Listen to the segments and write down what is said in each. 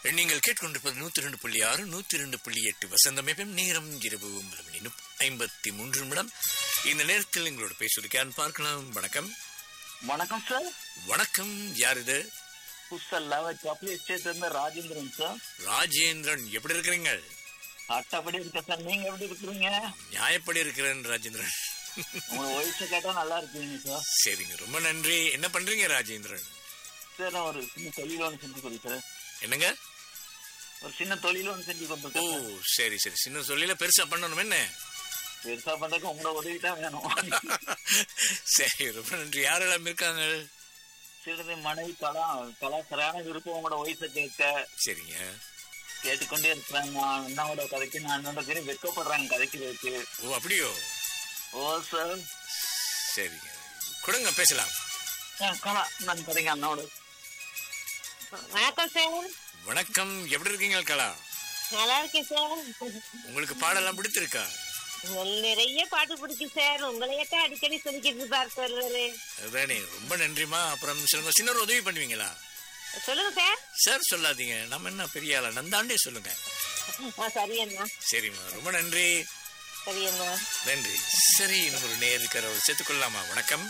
நீங்கள் கேட்டுக்கொண்டிருப்பது நூத்தி ரெண்டு புள்ளி ஆறு நூத்தி ரெண்டு புள்ளி எட்டு வசந்தம் FM. நேரம் இரவு ஒன்பது மணி முப்- ஐம்பத்தி மூன்று நிமிடம் இந்த நேரத்தில் எங்களோட பேசுவதற்கான் பார்க்கலாம் வணக்கம் வணக்கம் சார் வணக்கம் யார் இது புதுசல்லா சாக்லேட் ஸ்டேட்ல இருந்து ராஜேந்திரன் சார் ராஜேந்திரன் எப்படி இருக்கிறீங்க அட்டப்படி இருக்க சார் நீங்க எப்படி இருக்கிறீங்க நியாயப்படி இருக்கிறேன் ராஜேந்திரன் உங்க வயசு கேட்டா நல்லா இருக்கீங்க சார் சரிங்க ரொம்ப நன்றி என்ன பண்றீங்க ராஜேந்திரன் சார் நான் ஒரு சின்ன தொழில் ஒன்று செஞ்சு கொடுக்குறேன் என்னங்க ஒரு சின்ன தொழில் ஒன்று செஞ்சு ஓ கொடுத்துருக்கேன் சரி சரி சின்ன சொல்லில பெருசா பண்ணணும் என்ன பெருசா பண்றதுக்கு உங்களோட உதவி தான் வேணும் சரி ரொம்ப நன்றி யாரெல்லாம் இருக்காங்க சிறிது மனைவி கலா கலா சரியான விருப்பம் உங்களோட வயசை கேட்க சரிங்க கேட்டுக்கொண்டே இருக்கிறேன் நான் அண்ணாவோட கதைக்கு நான் அண்ணோட பேரும் வெட்கப்படுறேன் கதைக்கிறதுக்கு ஓ அப்படியோ ஓ சார் சரிங்க கொடுங்க பேசலாம் ஆ, கலா நான் கதைங்க அண்ணாவோட வணக்கம் சார் வணக்கம் எப்படி இருக்கீங்க கலா நல்லா இருக்கேன் சார் உங்களுக்கு பாடலாம் பிடித்திருக்கா நிறைய பாட்டு பிடிக்கும் சார் உங்களையே தான் அடிக்கடி சொல்லிக்கிட்டு பார்த்து வருவாரு அதானே ரொம்ப நன்றிமா அப்புறம் சொல்லுங்க சின்ன ஒரு உதவி பண்ணுவீங்களா சொல்லுங்க சார் சார் சொல்லாதீங்க நம்ம என்ன பெரிய ஆளா நந்தாண்டே சொல்லுங்க ஆ சரி அண்ணா சரிம்மா ரொம்ப நன்றி சரி அண்ணா நன்றி சரி இன்னும் ஒரு நேர் இருக்கிறவர் சேர்த்துக்கொள்ளலாமா வணக்கம்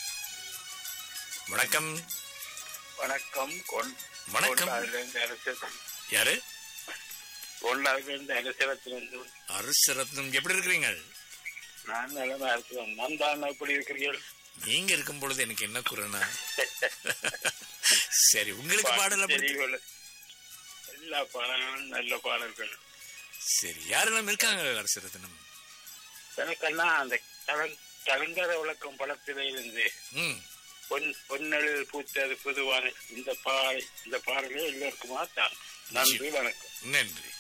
வணக்கம் வணக்கம் கொண் வணக்கம் கொண்டாடிலிருந்து அரசு யாரு கொண்டாடிலிருந்து அரசிடத்திலிருந்து அரசரத்னம் எப்படி இருக்கிறீங்க நான் நிலைமை இருக்கிறேன் நான் தான் எப்படி இருக்கிறீர்கள் நீங்க இருக்கும் பொழுது எனக்கு என்ன குறைனா சரி உங்களுக்கு பாடலாம் பிடித்து- தெரியுங்கள். எல்லா பாடல்களும் நல்ல பாடல்கள் சரி யாரெல்லாம் இருக்காங்க அரசரத்னம் எனக்கெல்லாம் அந்த கலங் கலங்கர விளக்கம் படத்திலே இருந்து ம் பொன் பொன்னலில் பூத்தது புதுவான இந்த பாடல் இந்த பாடலே எல்லோருக்குமா தான் நன்றி வணக்கம் நன்றி